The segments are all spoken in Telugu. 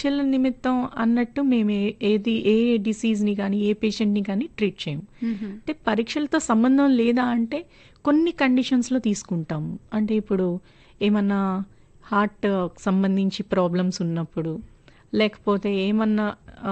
పరీక్షల నిమిత్తం అన్నట్టు మేము ఏ- ఏది ఏ డిసీజ్ని కానీ ఏ పేషెంట్ని కానీ ట్రీట్ చేయము అంటే పరీక్షలతో సంబంధం లేదా అంటే కొన్ని కండిషన్స్లో తీసుకుంటాము అంటే ఇప్పుడు ఏమన్నా హార్ట్ సంబంధించి ప్రాబ్లమ్స్ ఉన్నప్పుడు లేకపోతే ఏమన్నా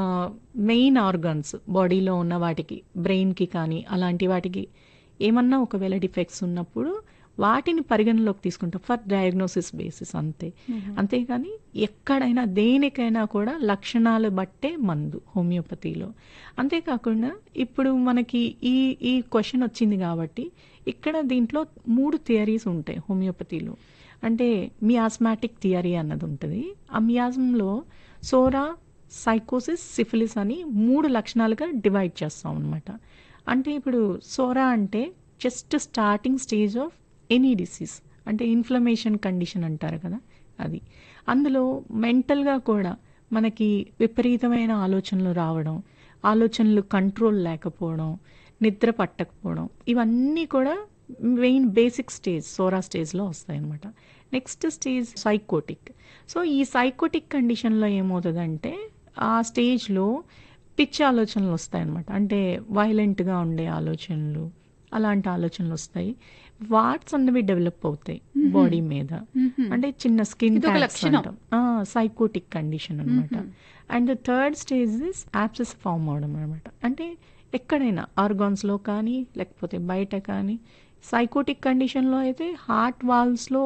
మెయిన్ ఆర్గాన్స్ బాడీలో ఉన్న వాటికి బ్రెయిన్కి కానీ అలాంటి వాటికి ఏమన్నా ఒకవేళ డిఫెక్ట్స్ ఉన్నప్పుడు వాటిని పరిగణలోకి తీసుకుంటాం ఫర్ డయాగ్నోసిస్ బేసిస్ అంతే అంతేగాని ఎక్కడైనా దేనికైనా కూడా లక్షణాలు బట్టే మందు హోమియోపతిలో అంతేకాకుండా ఇప్పుడు మనకి ఈ ఈ క్వశ్చన్ వచ్చింది కాబట్టి ఇక్కడ దీంట్లో మూడు థియరీస్ ఉంటాయి హోమియోపతిలో అంటే మియాస్మాటిక్ థియరీ అన్నది ఉంటుంది ఆ మియాజంలో సోరా సైకోసిస్ సిఫిలిస్ అని మూడు లక్షణాలుగా డివైడ్ చేస్తాం అనమాట అంటే ఇప్పుడు సోరా అంటే just starting stage of any disease అంటే ఇన్ఫ్లమేషన్ కండిషన్ అంటారు కదా అది అందులో మెంటల్గా కూడా మనకి విపరీతమైన ఆలోచనలు రావడం ఆలోచనలు కంట్రోల్ లేకపోవడం నిద్ర పట్టకపోవడం ఇవన్నీ కూడా మెయిన్ బేసిక్ స్టేజ్ సోరా స్టేజ్లో వస్తాయి అనమాట నెక్స్ట్ స్టేజ్ సైకోటిక్ సో ఈ సైకోటిక్ కండిషన్లో ఏమవుతుందంటే ఆ స్టేజ్లో పిచ్చి ఆలోచనలు వస్తాయి అనమాట అంటే వైలెంట్గా ఉండే ఆలోచనలు అలాంటి ఆలోచనలు వస్తాయి వాట్స్ అన్నవి డెవలప్ అవుతాయి బాడీ మీద అంటే చిన్న స్కిన్ ఇదొక లక్షణం. సైకోటిక్ కండిషన్ అనమాట and third stage is abscess form అవడం అనమాట అంటే ఎక్కడైనా ఆర్గాన్స్లో కానీ లేకపోతే బయట కానీ సైకోటిక్ కండిషన్లో అయితే హార్ట్ వాల్స్లో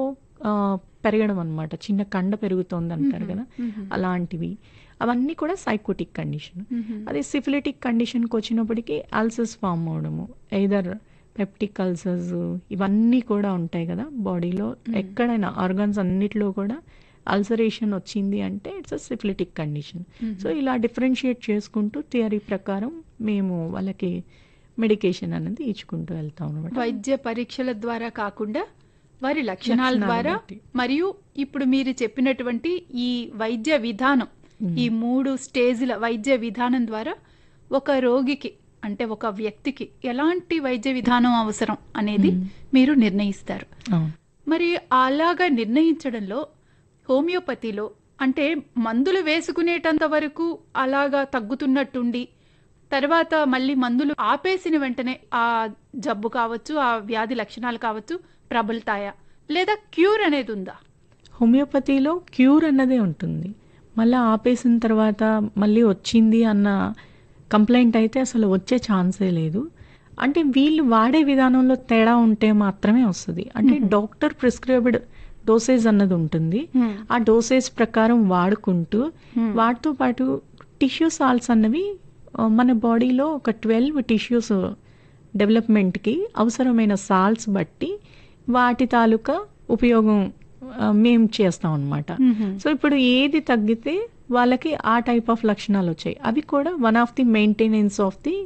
పెరగడం అనమాట చిన్న కండ పెరుగుతోంది అంటారు కదా అలాంటివి అవన్నీ కూడా సైకోటిక్ కండిషన్ అదే సిఫిలిటిక్ కండిషన్కి వచ్చినప్పటికీ అల్సర్స్ ఫామ్ అవడము ఎయిదర్ పెప్టిక్ అల్సర్స్ ఇవన్నీ కూడా ఉంటాయి కదా బాడీలో ఎక్కడైనా ఆర్గాన్స్ అన్నిటిలో కూడా అల్సరేషన్ వచ్చింది అంటే it's uh syphilitic condition so ఇలా డిఫరెన్షియేట్ చేసుకుంటూ థియరీ ప్రకారం మేము వాళ్ళకి మెడికేషన్ అనేది ఇచ్చుకుంటూ వెళ్తాం అనమాట వైద్య పరీక్షల ద్వారా కాకుండా వారి లక్షణాల లక్షణాలను ద్వారా బట్టి. మరియు ఇప్పుడు మీరు చెప్పినటువంటి ఈ వైద్య విధానం ఈ మూడు స్టేజ్ల వైద్య విధానం ద్వారా ఒక రోగికి అంటే ఒక వ్యక్తికి ఎలాంటి వైద్య విధానం అవసరం అనేది మీరు నిర్ణయిస్తారు అవును మరి అలాగా నిర్ణయించడంలో హోమియోపతిలో అంటే మందులు వేసుకునేటంత వరకు అలాగా తగ్గుతున్నట్టుండి తర్వాత మళ్ళీ మందులు ఆపేసిన వెంటనే ఆ జబ్బు కావచ్చు ఆ వ్యాధి లక్షణాలు కావచ్చు ప్రబలుతాయా లేదా క్యూర్ అనేది ఉందా హోమియోపతిలో క్యూర్ అన్నదే ఉంటుంది మళ్ళీ ఆపేసిన తర్వాత మళ్ళీ వచ్చింది అన్న కంప్లైంట్ అయితే అసలు వచ్చే ఛాన్సే లేదు అంటే వీళ్ళు వాడే విధానంలో తేడా ఉంటే మాత్రమే వస్తుంది అంటే డాక్టర్ ప్రిస్క్రైబ్డ్ డోసేజ్ అన్నది ఉంటుంది ఆ డోసేజ్ ప్రకారం వాడుకుంటూ వాటితో పాటు టిష్యూ సాల్స్ అన్నవి ఆ, మన బాడీలో ఒక ట్వెల్వ్ టిష్యూస్ డెవలప్మెంట్కి అవసరమైన సాల్స్ బట్టి వాటి తాలూకా ఉపయోగం ఆ, మేము చేస్తాం అనమాట సో ఇప్పుడు ఏది తగ్గితే వాళ్ళకి ఆ టైప్ ఆఫ్ లక్షణాలు వచ్చాయి అవి కూడా one of the maintenance of the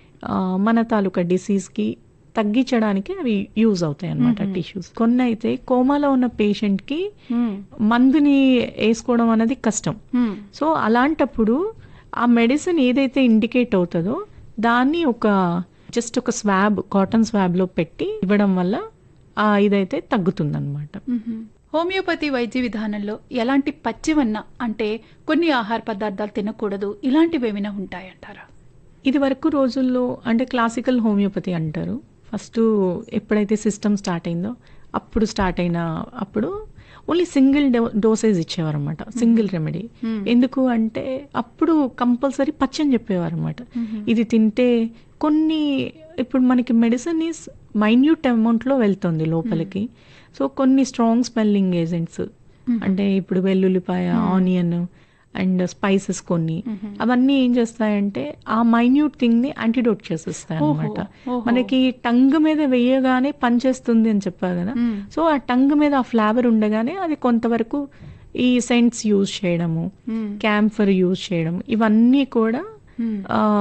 మన తాలూకా డిసీజ్కి తగ్గించడానికి అవి యూజ్ అవుతాయి అనమాట టిష్యూస్ కొన్ని అయితే కోమాలో ఉన్న పేషెంట్కి మందుని వేసుకోవడం అనేది కష్టం సో అలాంటప్పుడు ఆ మెడిసిన్ ఏదైతే ఇండికేట్ అవుతుందో దాన్ని ఒక జస్ట్ ఒక స్వాబ్ కాటన్ స్వాబ్లో పెట్టి ఇవ్వడం వల్ల ఆ ఇదైతే తగ్గుతుందన్నమాట హోమియోపతి వైద్య విధానంలో ఎలాంటి పచ్చివన్న అంటే కొన్ని ఆహార పదార్థాలు తినకూడదు ఇలాంటివి ఏమైనా ఉంటాయంటారా ఇది వరకు రోజుల్లో అంటే క్లాసికల్ హోమియోపతి అంటారు ఫస్ట్ ఎప్పుడైతే సిస్టమ్ స్టార్ట్ అయిందో అప్పుడు స్టార్ట్ అయిన అప్పుడు ఓన్లీ సింగిల్ డోసేజ్ ఇచ్చేవారు అనమాట సింగిల్ రెమెడీ ఎందుకు అంటే అప్పుడు కంపల్సరీ పచ్చని చెప్పేవారు అనమాట ఇది తింటే కొన్ని ఇప్పుడు మనకి మెడిసిన్ ఈస్ మైన్యూట్ అమౌంట్లో వెళ్తుంది లోపలికి సో కొన్ని స్ట్రాంగ్ స్మెల్లింగ్ ఏజెంట్స్ అంటే ఇప్పుడు వెల్లుల్లిపాయ ఆనియన్ అండ్ స్పైసెస్ కొన్ని అవన్నీ ఏం చేస్తాయంటే ఆ మైన్యూట్ థింగ్ ని యాంటీడోట్ చేసేస్తాయి అనమాట ఓహో. మనకి టంగ్ మీద వేయగానే పనిచేస్తుంది అని చెప్పారు కదా మ్మ్. సో ఆ టంగ్ మీద ఆ ఫ్లేవర్ ఉండగానే అది కొంతవరకు ఈ సెంట్స్ యూజ్ చేయడము మ్మ్. క్యాంఫర్ యూజ్ చేయడం ఇవన్నీ కూడా మ్మ్.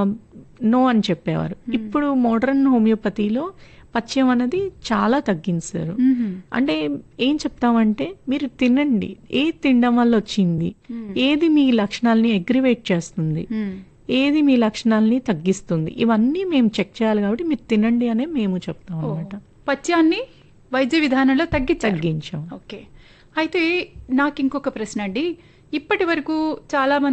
నో అని చెప్పేవారు ఇప్పుడు మోడర్న్ హోమియోపతిలో పథ్యం అనేది చాలా తగ్గించారు మ్మ్. అంటే ఏం చెప్తామంటే మీరు తినండి ఏది తినడం వల్ల వచ్చింది ఏది మీ లక్షణాలని అగ్రివేట్ చేస్తుంది మ్మ్. ఏది మీ లక్షణాలని తగ్గిస్తుంది ఇవన్నీ మేము చెక్ చేయాలి కాబట్టి మీరు తినండి అనే మేము చెప్తాం అనమాట పథ్యాన్ని వైద్య విధానంలో తగ్గించారు తగ్గించాం ఓకే అయితే నాకు ఇంకొక ప్రశ్న అండి ఇప్పటి వరకు చాలా మంది